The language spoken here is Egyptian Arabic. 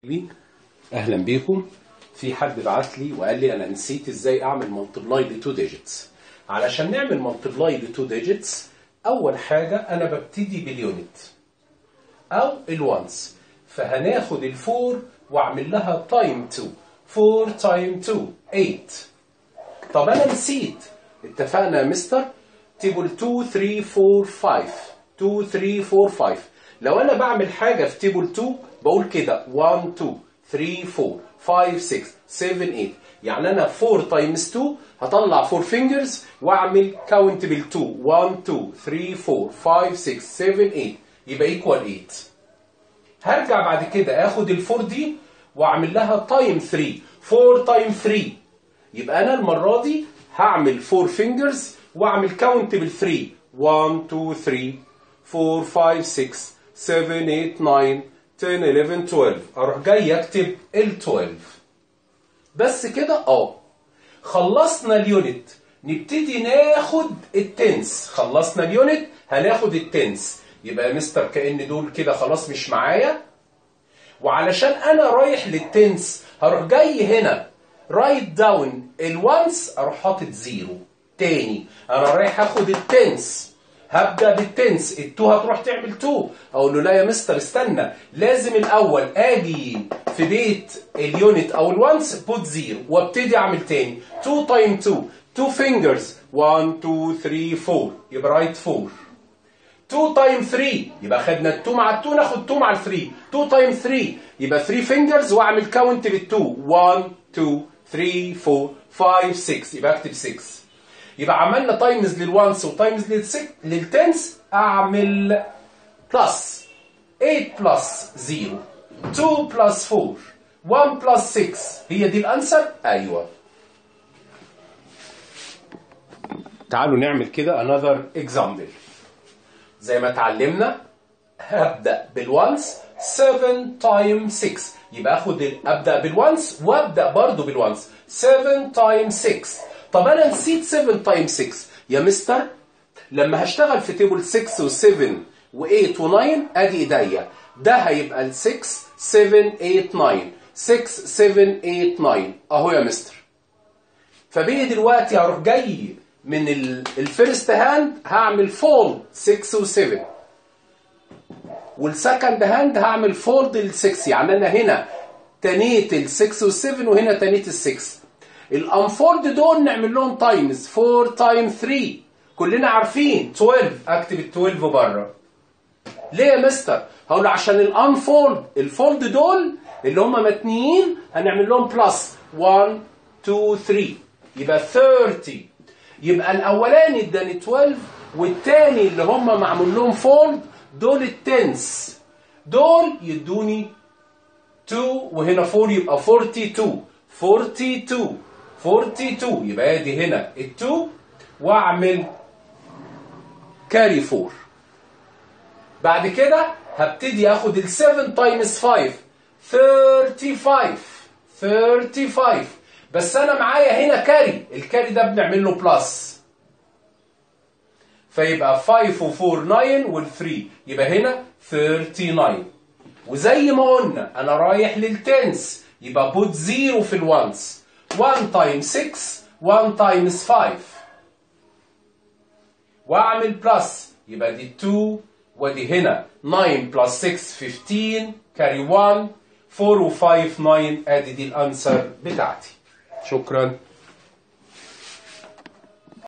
اهلا بيكم في حد بعت لي وقال لي انا نسيت ازاي اعمل ملتبلاي ل 2 ديجيتس علشان نعمل ملتبلاي ل 2 ديجيتس اول حاجه انا ببتدي باليونت او الوانس فهناخد الفور واعمل لها تايم 2 4 تايم 2 8 طب انا نسيت اتفقنا يا مستر تيبل 2 3 4 5 2 3 4 5 لو انا بعمل حاجه في تيبل 2 بقول كده 1 2 3 4 5 6 7 8 يعني انا 4 تايمز 2 هطلع 4 فينجرز واعمل كاونت بال 2 1 2 3 4 5 6 7 8 يبقى ايكوال 8 هرجع بعد كده اخد ال 4 دي واعمل لها تايم 3 4 تايم 3 يبقى انا المره دي هعمل 4 فينجرز واعمل كاونت بال 3 1 2 3 4 5 6 7 8 9 10 11 12 اروح جاي اكتب ال 12 بس كده اه خلصنا اليونت نبتدي ناخد التنس خلصنا اليونت هناخد التنس يبقى يا مستر كأن دول كده خلاص مش معايا وعلشان انا رايح للتنس هروح جاي هنا رايت داون الوانس اروح حاطط زيرو تاني انا رايح اخد التنس هبدا بالتنس التو هتروح تعمل تو اقول له لا يا مستر استنى لازم الاول اجي في بيت اليونت او الوانس بوت زيرو وابتدي اعمل تاني 2 تايم 2 2 فينجرز 1 2 3 4 يبقى رايت 4 2 تايم 3 يبقى خدنا ال 2 مع ال 2 ناخد 2 مع ال 3 2 تايم 3 يبقى 3 فينجرز واعمل كاونت لل 2 1 2 3 4 5 6 يبقى اكتب 6 يبقى عملنا تايمز للوانس وتايمز للسك للتنس اعمل بلس 8 بلس 0 2 بلس 4 1 بلس 6 هي دي الانسر ايوه تعالوا نعمل كده another example زي ما اتعلمنا هبدا بالوانس 7 تايم 6 يبقى اخد ال- ابدا بالوانس وابدا برضو بالوانس 7 تايم 6 طب انا نسيت 7 تايم 6 يا مستر لما هشتغل في تيبل 6 و7 و8 و9 ادي ايديا ده هيبقى ال 6 7 8 9 6 7 8 9 اهو يا مستر فبيه دلوقتي هروح جاي من ال- الفيرست هاند هعمل فولد 6 و7 والسكند هاند هعمل فولد ل 6 يعني انا هنا تنيت ال 6 وال7 وهنا تنيت ال 6 الانفولد دول نعمل لهم تايمز 4 تايم 3 كلنا عارفين 12 اكتب ال 12 بره ليه يا مستر؟ هقول له عشان الانفولد الفولد دول اللي هم متنيين هنعمل لهم بلس 1 2 3 يبقى 30 يبقى الاولاني اداني 12 والتاني اللي هم معمول لهم فولد دول التنس دول يدوني 2 وهنا 4 يبقى 42 42 42 يبقى ادي هنا ال 2 واعمل كاري 4 بعد كده هبتدي اخد ال 7 تايمز 5 35 35 بس انا معايا هنا كاري الكاري ده بنعمل له بلس فيبقى 5 و4 9 وال3 يبقى هنا 39 وزي ما قلنا انا رايح للتنس يبقى بوت زيرو في الوانس 1 تايم 6 1 تايمز 5 واعمل بلس يبقى دي 2 ودي هنا 9 بلس 6 15 كاري 1 4 و5 9 ادي دي الانسر بتاعتي شكرا